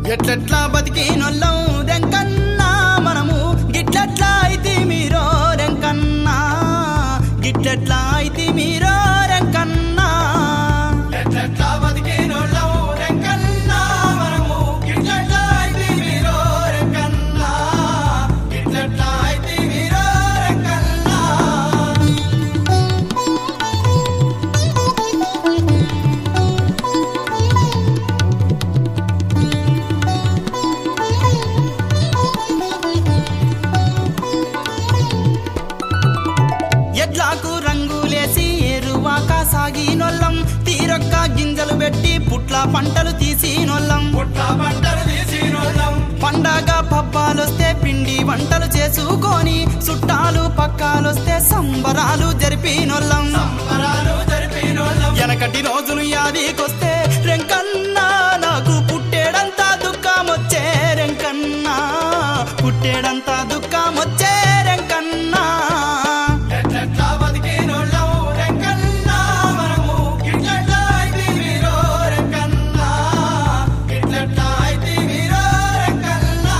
ఎట్లెట్లా బతికినొల్లం రెంకన్నా మనము గిట్లెట్లా అయితే మీరో రెంకన్నా గిట్లెట్లా అయితే మీరో రెంకన్నా ఎట్లెట్లా బతికినొల్లం రెంకన్నా మనము గిట్లెట్లా అయితే మీరో రెంకన్నా గిట్లెట్లా అయితే మీరో రెంకన్నా ఎడ్లాకు రంగులేసి ఎరువాక సాగినొల్లం తీరొక్క గింజలు పెట్టి పుట్ల పంటలు తీసినొల్లం పుట్ల పంటలు తీసినొల్లం పండగ పబ్బాలొస్తే పిండి వంటలు చేసుకొని చుట్టాలు పక్కాలొస్తే సంబరాలు జరిపినొల్లం సంబరాలు జరిపినొల్లం వెనకటి రోజులు యాదికొస్తే రెంకన్నా నాకు పుట్టేడంతా దుఃఖమొచ్చే రెంకన్నా పుట్టేడంతా దుఃఖమొచ్చే రెంకన్నా ఎట్లెట్లా బతికినోళ్ళం రెంకన్నా మనము గిట్లెట్లా అయితే వీరో రెంకన్నా గిట్లెట్లా అయితే వీరో రెంకన్నా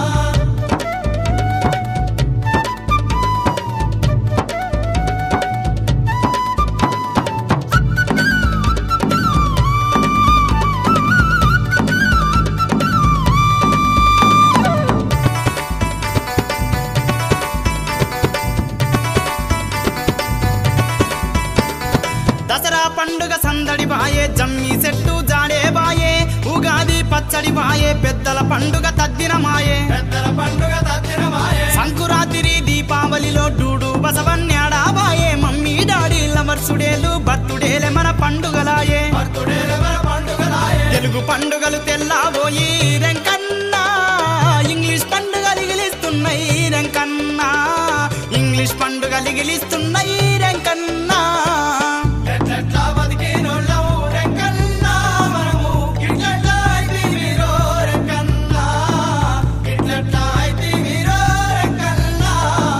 దసరా పండుగ సందడి బాయే జమ్మి చెట్టు జాడే బాయే ఉగాది పచ్చడి బాయే పెద్దల పండుగ తద్దిన మాయే పెద్దల పండుగ తద్దిన మాయే సంకురాత్రి దీపావళిలో డూడు బసవన్యాడా బాయే మమ్మీ డాడీ లవర్సుడేలు బర్తుడేలే మన పండుగలాయే తెలుగు పండుగలు తెల్లాబోయి రెంకన్నా ఇంగ్లీష్ పండుగలు గిలిస్తున్నాయి రెంకన్నా ఇంగ్లీష్ పండుగలు గిలిస్తున్నాయి రెంకన్నా ఎట్లెట్లా బతికినోళ్ళం రెంకన్నా మనము గిట్లెట్లా అయితే వీరో రెంకన్నా గిట్లెట్లా అయితే వీరో రెంకన్నా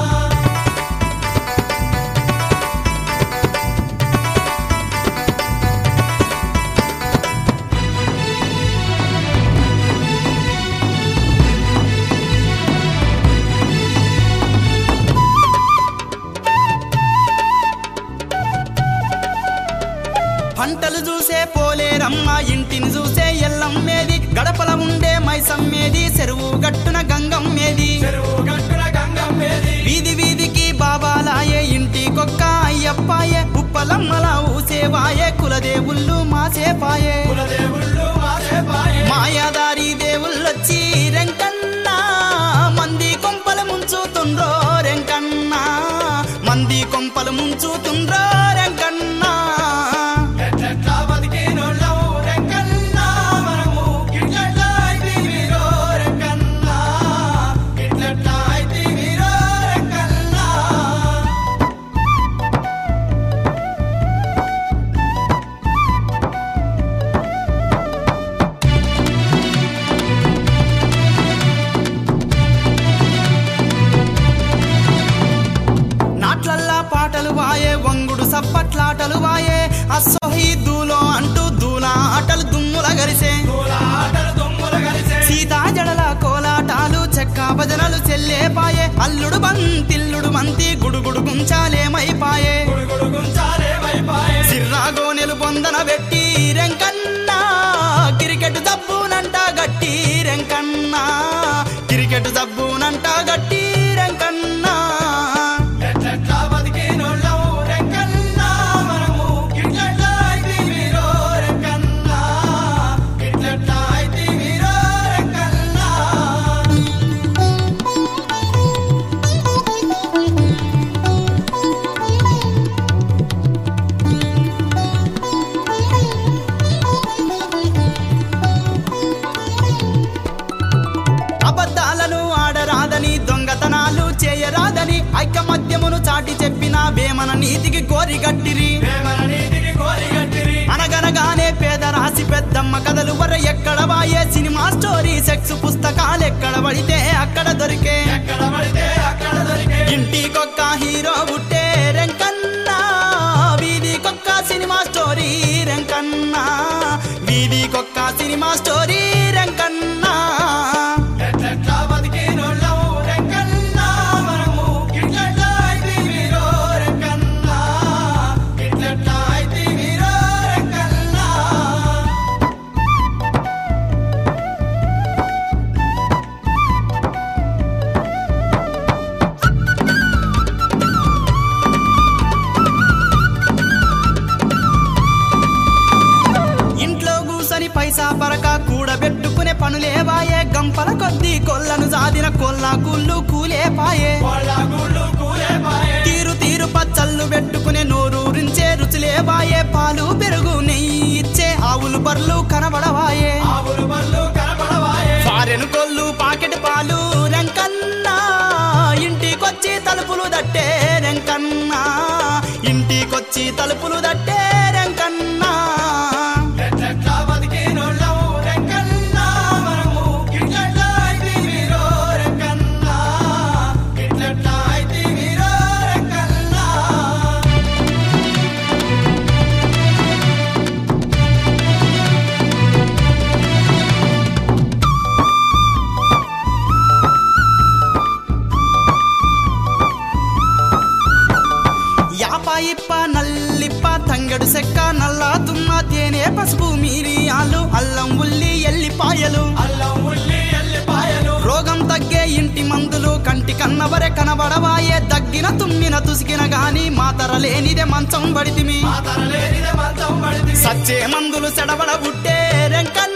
పంటలు చూసే పోలేరమ్మ ఇంటిని చూసే ఎల్లమ్మేది గడపల ఉండే మైసమ్మేది చెరువు గట్టున గంగమ్మేది వీధి వీధికి బాబాలాయే ఇంటికొక్క అయ్యప్పాయే ఉప్పలమ్మల ఊసేవాయే కులదేవుళ్ళు మాసేపాయే మాయాదారి దేవుళ్ళొచ్చి రెంకన్నా మంది కొంపలు ముంచుతుండ్రో రెంకన్నా మంది కొంపలు ముంచుతుండ్రో రెంకన్నా ఎట్లెట్లా బతికినోళ్ళం రెంకన్నా మనము గిట్లెట్లా అయితే వీరో రెంకన్నా గిట్లెట్లా అయితే వీరో రెంకన్నా నాట్లల్లా పాటలు వాయే వంగుడు సప్పట్లాటలు వాయే అసోహి దూలో అంటూ దూలా ఆటలు దుమ్ముల గరిసే సీతా జడల కోలాటాలు చెక్క భజనలు చెల్లే పాయే అల్లుడు బంతిల్లుడు మంతి గుడుగుడు గుంచాలేమైపాయే సిర్రాగోనెలు పొందన పెట్టి రెంకన్నా క్రికెట్ జబ్బునంట గట్టి రెంకన్నా క్రికెట్ జబ్బునంట గట్టి రెంకన్నా ఎట్లెట్లా బతికినోళ్ళం రెంకన్నా మనము గిట్లెట్లా అయితే వీరో రెంకన్నా గిట్లెట్లా అయితే వీరో రెంకన్నా అబద్ధాలను ఆడరాదని దొంగతనాలు చేయరాదని ఐకమత్యమును చాటి చెప్పిన వేమన నీతికి కోరిగట్టిరి అనగనగానే పేద రాసి పెద్దమ్మ కథలు వర ఎక్కడ వాయే సినిమా స్టోరీ సెక్స్ పుస్తకాలు ఎక్కడ పడితే అక్కడ దొరికే ఇంటికొక్క హీరో పుట్టే రెంకన్నా వీధికొక్క సినిమా స్టోరీ రెంకన్నా వీధికొక్క సినిమా స్టోరీ రెంకన్నా కొంపల కొద్ది కొల్లను జాదిన కొల్ల కుళ్ళు కూలే పాయే తీరు తీరు పచ్చళ్ళు పెట్టుకునే నోరూరించే రుచులే బాయే పాలు పెరుగు నెయ్యి ఇచ్చే ఆవులు బర్లు కనబడవాయే ఫారెన్ కొల్లు పాకెట్ పాలు రెంకన్నా ఇంటికొచ్చి తలుపులు దట్టే రెంకన్నా ఇంటికొచ్చి తలుపులు దట్టే రెంకన్నా యాప ఇప్ప నల్లిప్ప తంగడు సెక్క నల్ల తుమ్మ తేనె పసుపు మీరియాలు అల్లం ఉల్లి ఎల్లిపాయలు రోగం తగ్గే ఇంటి మందులు కంటి కన్నవరే కనబడవాయే దగ్గిన తుమ్మిన తుసికిన గాని మాతర లేనిదే మంచం పడితిమి సచ్చే మందులు సెడబడ బుట్టే రెంకల్